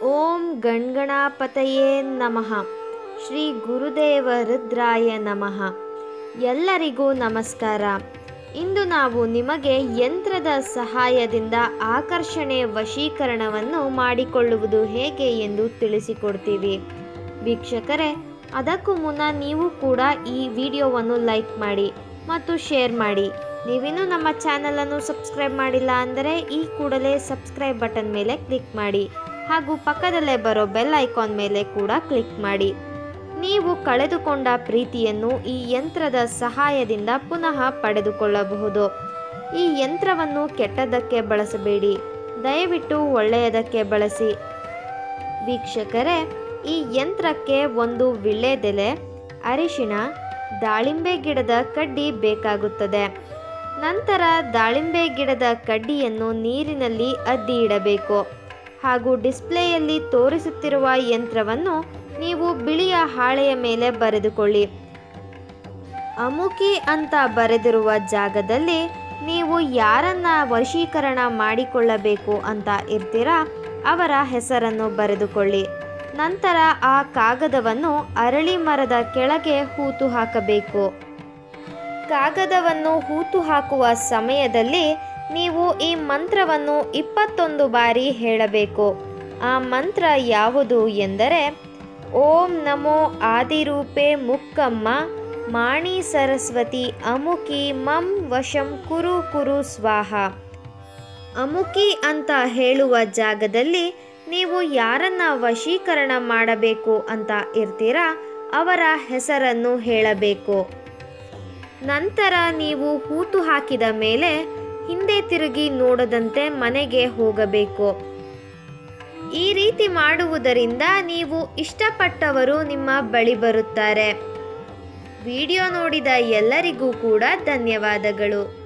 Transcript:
ಓಂ ಗಣಗಣಾಪತಯೇ ನಮಃ ಶ್ರೀ ಗುರುದೇವ ರುದ್ರಾಯ ನಮಃ ಎಲ್ಲರಿಗೂ ನಮಸ್ಕಾರ ಇಂದು ನಾವು ನಿಮಗೆ ಯಂತ್ರದ ಸಹಾಯದಿಂದ ಆಕರ್ಷಣೆ ವಶೀಕರಣವನ್ನು ಮಾಡಿಕೊಳ್ಳುವುದು ಹೇಗೆ ಎಂದು ತಿಳಿಸಿಕೊಡ್ತೀವಿ ವೀಕ್ಷಕರೇ ಅದಕ್ಕೂ ಮುನ್ನ ನೀವು ಕೂಡ ಈ ವಿಡಿಯೋವನ್ನು ಲೈಕ್ ಮಾಡಿ ಮತ್ತು ಶೇರ್ ಮಾಡಿ ನೀವಿನ್ನೂ ನಮ್ಮ ಚಾನಲನ್ನು ಸಬ್ಸ್ಕ್ರೈಬ್ ಮಾಡಿಲ್ಲ ಅಂದರೆ ಈ ಕೂಡಲೇ ಸಬ್ಸ್ಕ್ರೈಬ್ ಬಟನ್ ಮೇಲೆ ಕ್ಲಿಕ್ ಮಾಡಿ ಹಾಗೂ ಪಕ್ಕದಲ್ಲೇ ಬರೋ ಬೆಲ್ ಐಕಾನ್ ಮೇಲೆ ಕೂಡ ಕ್ಲಿಕ್ ಮಾಡಿ ನೀವು ಕಳೆದುಕೊಂಡ ಪ್ರೀತಿಯನ್ನು ಈ ಯಂತ್ರದ ಸಹಾಯದಿಂದ ಪುನಃ ಪಡೆದುಕೊಳ್ಳಬಹುದು ಈ ಯಂತ್ರವನ್ನು ಕೆಟ್ಟದ್ದಕ್ಕೆ ಬಳಸಬೇಡಿ ದಯವಿಟ್ಟು ಒಳ್ಳೆಯದಕ್ಕೆ ಬಳಸಿ ವೀಕ್ಷಕರೇ ಈ ಯಂತ್ರಕ್ಕೆ ಒಂದು ವಿಳ್ಳೆದೆಲೆ ಅರಿಶಿಣ ದಾಳಿಂಬೆ ಗಿಡದ ಕಡ್ಡಿ ಬೇಕಾಗುತ್ತದೆ ನಂತರ ದಾಳಿಂಬೆ ಗಿಡದ ಕಡ್ಡಿಯನ್ನು ನೀರಿನಲ್ಲಿ ಅದ್ದಿ ಇಡಬೇಕು ಹಾಗೂ ಡಿಸ್ಪ್ಲೇಯಲ್ಲಿ ತೋರಿಸುತ್ತಿರುವ ಯಂತ್ರವನ್ನು ನೀವು ಬಿಳಿಯ ಹಾಳೆಯ ಮೇಲೆ ಬರೆದುಕೊಳ್ಳಿ ಅಮುಕಿ ಅಂತ ಬರೆದಿರುವ ಜಾಗದಲ್ಲಿ ನೀವು ಯಾರನ್ನ ವಶೀಕರಣ ಮಾಡಿಕೊಳ್ಳಬೇಕು ಅಂತ ಇರ್ತೀರಾ ಅವರ ಹೆಸರನ್ನು ಬರೆದುಕೊಳ್ಳಿ ನಂತರ ಆ ಕಾಗದವನ್ನು ಅರಳಿ ಮರದ ಕೆಳಗೆ ಹೂತು ಹಾಕಬೇಕು ಕಾಗದವನ್ನು ಹೂತು ಹಾಕುವ ಸಮಯದಲ್ಲಿ ನೀವು ಈ ಮಂತ್ರವನ್ನು ಇಪ್ಪತ್ತೊಂದು ಬಾರಿ ಹೇಳಬೇಕು ಆ ಮಂತ್ರ ಯಾವುದು ಎಂದರೆ ಓಂ ನಮೋ ಆದಿರೂಪೆ ಮುಕ್ಕಮ್ಮ ಮಾಣಿ ಸರಸ್ವತಿ ಅಮುಕಿ ಮಂ ವಶಂ ಕುರು ಕುರು ಸ್ವಾಹ ಅಮುಕಿ ಅಂತ ಹೇಳುವ ಜಾಗದಲ್ಲಿ ನೀವು ಯಾರನ್ನ ವಶೀಕರಣ ಮಾಡಬೇಕು ಅಂತ ಇರ್ತೀರಾ ಅವರ ಹೆಸರನ್ನು ಹೇಳಬೇಕು ನಂತರ ನೀವು ಹೂತು ಹಾಕಿದ ಮೇಲೆ ಹಿಂದೆ ತಿರುಗಿ ನೋಡದಂತೆ ಮನೆಗೆ ಹೋಗಬೇಕು ಈ ರೀತಿ ಮಾಡುವುದರಿಂದ ನೀವು ಇಷ್ಟಪಟ್ಟವರು ನಿಮ್ಮ ಬಳಿ ಬರುತ್ತಾರೆ ವಿಡಿಯೋ ನೋಡಿದ ಎಲ್ಲರಿಗೂ ಕೂಡ ಧನ್ಯವಾದಗಳು